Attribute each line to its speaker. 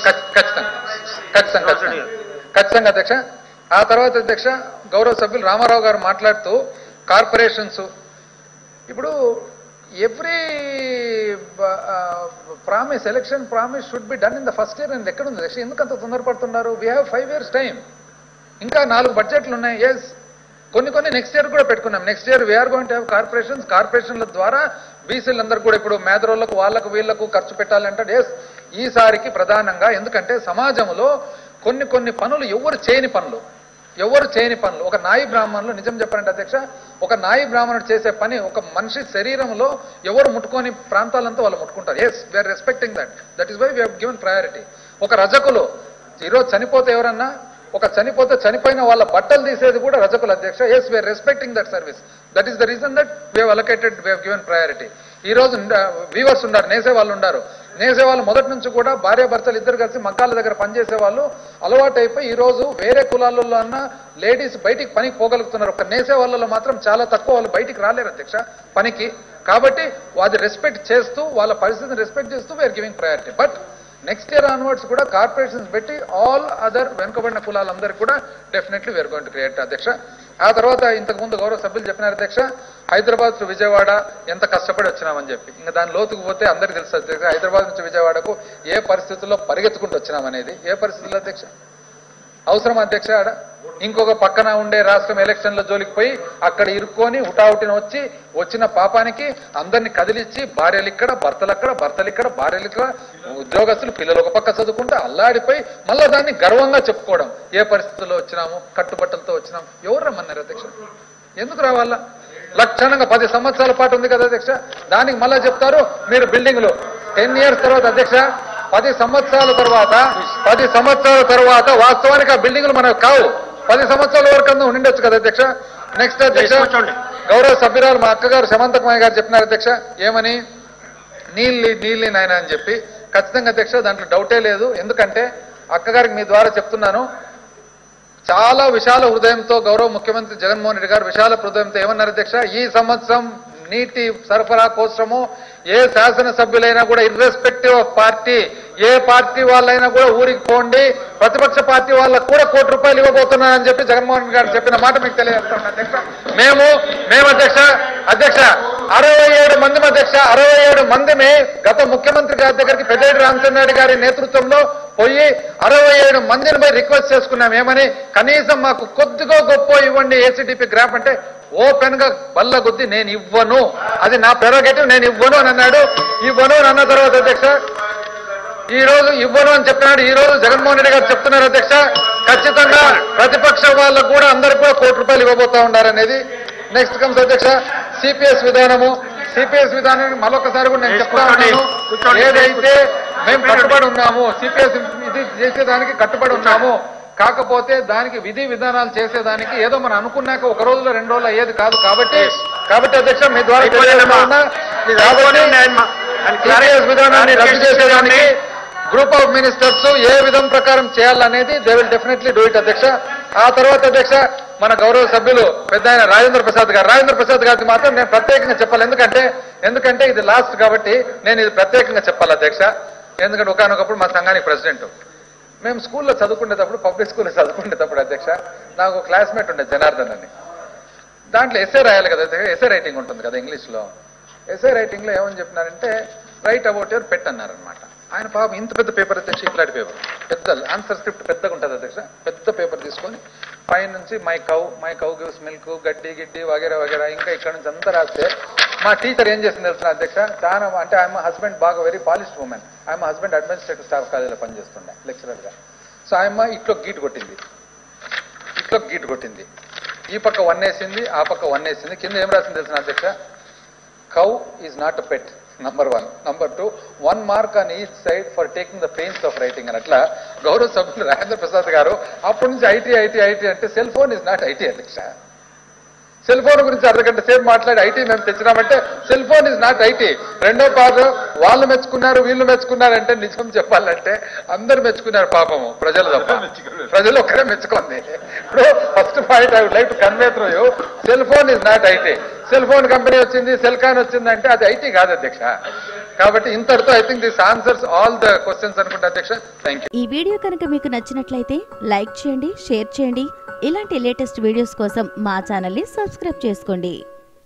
Speaker 1: ఖచ్- ఖచ్చితంగా ఖచ్చితంగా ఖచ్చితంగా ఖచ్చితంగా అధ్యక్ష ఆ తర్వాత అధ్యక్ష గౌరవ సభ్యులు రామారావు గారు మాట్లాడుతూ కార్పొరేషన్స్ ఇప్పుడు every promise election promise should be done in the first year and ఎక్కడ ఉంది అధ్యక్ష ఎందుకంత తొందరపడుతున్నారు we have five years time ఇంకా నాలుగు బడ్జెట్లు ఉన్నాయి ఎస్ కొన్ని కొన్ని నెక్స్ట్ ఇయర్ కూడా పెట్టుకున్నాం next year we are going to have corporations కార్పొరేషన్ల ద్వారా బీసీలందరూ కూడా ఇప్పుడు మేదరోళ్లకు వాళ్ళకు వీళ్లకు ఖర్చు పెట్టాలంటే ఎస్ ఈసారికి ప్రధానంగా ఎందుకంటే సమాజంలో కొన్ని కొన్ని పనులు ఎవరు చేయని పనులు ఎవరు చేయని పనులు ఒక నాయి బ్రాహ్మణులు నిజం చెప్పారంటే అధ్యక్ష ఒక నాయి బ్రాహ్మణుడు చేసే పని ఒక మనిషి శరీరంలో ఎవరు ముట్టుకొని ప్రాంతాలంతా వాళ్ళు ముట్టుకుంటారు as we are respecting that that is why we given priority ఒక రజకులు ఈరోజు చనిపోతే ఎవరన్నా ఒక చనిపోతే చనిపోయిన వాళ్ళ బట్టలు తీసేది కూడా రజకుల అధ్యక్ష as we are respecting that service that is the reason that we allocated we given priority ఈ రోజు వీవర్స్ ఉన్నారు నేసే వాళ్ళు ఉన్నారు నేసే వాళ్ళు మొదటి నుంచి కూడా భార్య భర్తలు ఇద్దరు కలిసి మగ్గాల దగ్గర పనిచేసే వాళ్ళు అలవాటు అయిపోయి ఈ రోజు వేరే కులాలలో అన్న లేడీస్ బయటికి పనికి పోగలుగుతున్నారు ఒక నేసే వాళ్ళలో మాత్రం చాలా తక్కువ వాళ్ళు బయటికి రాలేరు అధ్యక్ష పనికి కాబట్టి అది రెస్పెక్ట్ చేస్తూ వాళ్ళ పరిస్థితిని రెస్పెక్ట్ చేస్తూ we are giving priority but next year onwards కూడా కార్పొరేషన్స్ పెట్టి ఆల్ అదర్ వెనుకబడిన కులాలందరికీ కూడా definitely we're going to create అధ్యక్ష ఆ తర్వాత ఇంతకు ముందు గౌరవ సభ్యులు చెప్పినారు అధ్యక్ష హైదరాబాద్ టు విజయవాడ ఎంత కష్టపడి వచ్చినామని చెప్పి ఇంకా దాని లోతుకు పోతే అందరికీ తెలుసు అధ్యక్ష హైదరాబాద్ నుంచి విజయవాడకు ఏ పరిస్థితుల్లో పరిగెత్తుకుంటూ వచ్చినామనేది ఏ పరిస్థితుల్లో అధ్యక్ష అవసరం అధ్యక్ష ఆడ ఇంకొక పక్కన ఉండే రాష్ట్రం ఎలక్షన్ల జోలికి పోయి అక్కడ ఇరుక్కొని హుటాహుటిన వచ్చి వచ్చిన పాపానికి అందరిని కదిలిచ్చి భార్యలు ఇక్కడ భర్తలు అక్కడ భర్తలు ఇక్కడ భార్యలు ఇక్కడ ఉద్యోగస్తులు పిల్లలు ఒక పక్క చదువుకుంటే అల్లాడిపోయి మళ్ళా దాన్ని గర్వంగా చెప్పుకోవడం ఏ పరిస్థితుల్లో వచ్చినాము కట్టుబట్టలతో వచ్చినాం ఎవరు రమ్మన్నారు అధ్యక్ష ఎందుకు రావాలా లక్షణంగా పది సంవత్సరాల పాటు ఉంది కదా అధ్యక్ష దానికి మళ్ళా చెప్తారు మీరు బిల్డింగ్లు టెన్ ఇయర్స్ తర్వాత అధ్యక్ష పది సంవత్సరాల తర్వాత పది సంవత్సరాల తర్వాత వాస్తవానికి ఆ బిల్డింగ్లు మనకు కావు పది సంవత్సరాల వరకు అంతా ఉండిండొచ్చు కదా అధ్యక్ష నెక్స్ట్ అధ్యక్ష
Speaker 2: కూర్చోండి.
Speaker 1: గౌరవ సభ్యురాలు మా అక్కగారు శమంతకుమారి గారు చెప్పినారు అధ్యక్ష ఏమని నీళ్ళి నీళ్ళి నాయన అని చెప్పి ఖచ్చితంగా అధ్యక్ష దాంట్లో డౌటే లేదు ఎందుకంటే అక్కగారికి మీ ద్వారా చెప్తున్నాను చాలా విశాల హృదయంతో గౌరవ ముఖ్యమంత్రి జగన్మోహన్ రెడ్డి గారు విశాల హృదయంతో ఏమన్నారు అధ్యక్ష ఈ సంవత్సరం నీటి సరఫరా కోసము ఏ శాసనసభ్యులైనా కూడా ఇర్రెస్పెక్టివ్ ఆఫ్ పార్టీ ఏ పార్టీ వాళ్ళైనా కూడా ఊరికి పోండి ప్రతిపక్ష పార్టీ వాళ్ళకు కూడా కోటి రూపాయలు ఇవ్వబోతున్నానని చెప్పి జగన్మోహన్ రెడ్డి గారు చెప్పిన మాట మీకు తెలియజేస్తాను అధ్యక్ష మేము మేము అధ్యక్ష అధ్యక్ష అరవై ఏడు మంది అధ్యక్ష అరవై ఏడు మందిని గత ముఖ్యమంత్రి గారి దగ్గరికి పెద్దిరెడ్డి రామచంద్ర గారి నేతృత్వంలో పోయి అరవై ఏడు మందిని పోయి రిక్వెస్ట్ చేసుకున్నాం ఏమని కనీసం మాకు కొద్దిగా గొప్ప ఇవ్వండి ఏసీడీపీ గ్రాప్ అంటే ఓపెన్ గా బల్ల కొద్ది నేను ఇవ్వను అది నా పెరోగేటివ్ నేను ఇవ్వను అని అన్నాడు ఇవ్వను అని అన్న తర్వాత అధ్యక్ష ఈ రోజు ఇవ్వను అని చెప్పినాడు ఈ రోజు జగన్మోహన్ రెడ్డి గారు చెప్తున్నారు అధ్యక్ష ఖచ్చితంగా ప్రతిపక్ష వాళ్ళకు కూడా అందరికి కూడా కోటి రూపాయలు ఇవ్వబోతా ఉన్నారు అనేది నెక్స్ట్ కమ్స్ అధ్యక్ష సిపిఎస్ విధానము సిపిఎస్ విధానాన్ని మరొకసారి కూడా నేను చెప్తా ఉన్నాను
Speaker 2: కూర్చోండి.
Speaker 1: ఏదైతే మేము కట్టుబడి ఉన్నాము సిపిఎస్ ఇది చేసేదానికి కట్టుబడి ఉన్నాము కాకపోతే దానికి విధి విధానాలు చేసేదానికి ఏదో మనం అనుకున్నాక ఒక రోజులో రెండు రోజులు అయ్యేది కాదు కాబట్టి కాబట్టి అధ్యక్ష మీ ద్వారా తెలియజేస్తా ఉన్నా కాబట్టి CPS విధానాన్ని రద్దు చేసేదానికి గ్రూప్ ఆఫ్ మినిస్టర్స్ ఏ విధం ప్రకారం చేయాలనేది they will definitely do it అధ్యక్ష ఆ తర్వాత అధ్యక్ష మన గౌరవ సభ్యులు పెద్ద ఆయన రాజేంద్ర ప్రసాద్ గారు రాజేంద్ర ప్రసాద్ గారికి మాత్రం నేను ప్రత్యేకంగా చెప్పాలి ఎందుకంటే ఎందుకంటే ఇది లాస్ట్ కాబట్టి నేను ఇది ప్రత్యేకంగా చెప్పాలి అధ్యక్ష ఎందుకంటే ఒకనొకప్పుడు మా సంఘానికి ప్రెసిడెంట్ మేము స్కూల్లో చదువుకునేటప్పుడు పబ్లిక్ స్కూల్లో చదువుకునేటప్పుడు అధ్యక్ష నాకు ఒక క్లాస్మేట్ ఉండే జనార్దన్ అని దాంట్లో ఎస్ఏ రాయాలి కదా ఎస్ఏ రైటింగ్ ఉంటుంది కదా ఇంగ్లీష్లో ఎస్ఏ రైటింగ్లో ఏమని చెప్పినారంటే రైట్ అబౌట్ యువర్ పెట్ అన్నారనమాట ఆయన పాపం ఇంత పెద్ద పేపర్ అధ్యక్ష ఇట్లాంటి పేపర్ పెద్ద ఆన్సర్ స్క్రిప్ట్ పెద్దగా ఉంటుంది అధ్యక్ష పెద్ద పేపర్ తీసుకొని పైన నుంచి my cow my cow gives milk గడ్డి గిడ్డి వగేరా వగేరా ఇంకా ఇక్కడ నుంచి అంతా రాస్తే మా టీచర్ ఏం చేసింది తెలుసిన అధ్యక్ష చాలా అంటే ఆయన హస్బెండ్ బాగా వెరీ పాలిష్డ్ ఉమెన్ ఆయన హస్బెండ్ అడ్మినిస్ట్రేటివ్ స్టాఫ్ కాలేజీలో పనిచేస్తుండే లెక్చరర్గా సో ఆయమ్మ ఇట్లో గీట్ కొట్టింది ఇట్లో గీట్ కొట్టింది ఈ పక్క వన్ వేసింది ఆ పక్క వన్ వేసింది కింద ఏం రాసింది తెలిసిన అధ్యక్ష cow is not a pet number one number two one mark on each side for taking the pains of writing అని అట్లా గౌరవ సభ్యులు రాజేంద్ర ప్రసాద్ గారు అప్పటి నుంచి ఐటీ ఐటీ ఐటీ అంటే cell phone is not IT అధ్యక్ష సెల్ ఫోన్ గురించి అర్ధగంట సేపు మాట్లాడి ఐటీ మేము తెచ్చినామంటే cell phone is not IT రెండో పాట వాళ్ళు మెచ్చుకున్నారు వీళ్ళు మెచ్చుకున్నారు అంటే నిజం చెప్పాలంటే అందరు మెచ్చుకున్నారు పాపము ప్రజలు తప్ప ప్రజలు ఒక్కరే మెచ్చుకుంది ఇప్పుడు first point I would like to convey through you cell phone is not IT cell phone company వచ్చింది సెల్ కాన్ వచ్చిందంటే అది ఐటీ కాదు అధ్యక్ష కాబట్టి ఇంతటితో I think this answers all the questions అనుకుంటా అధ్యక్ష థ్యాంక్ యూ
Speaker 2: ఈ వీడియో కనుక మీకు నచ్చినట్లయితే లైక్ చేయండి షేర్ చేయండి ఇలాంటి లేటెస్ట్ వీడియోస్ కోసం మా ఛానల్ని సబ్స్క్రైబ్ చేసుకోండి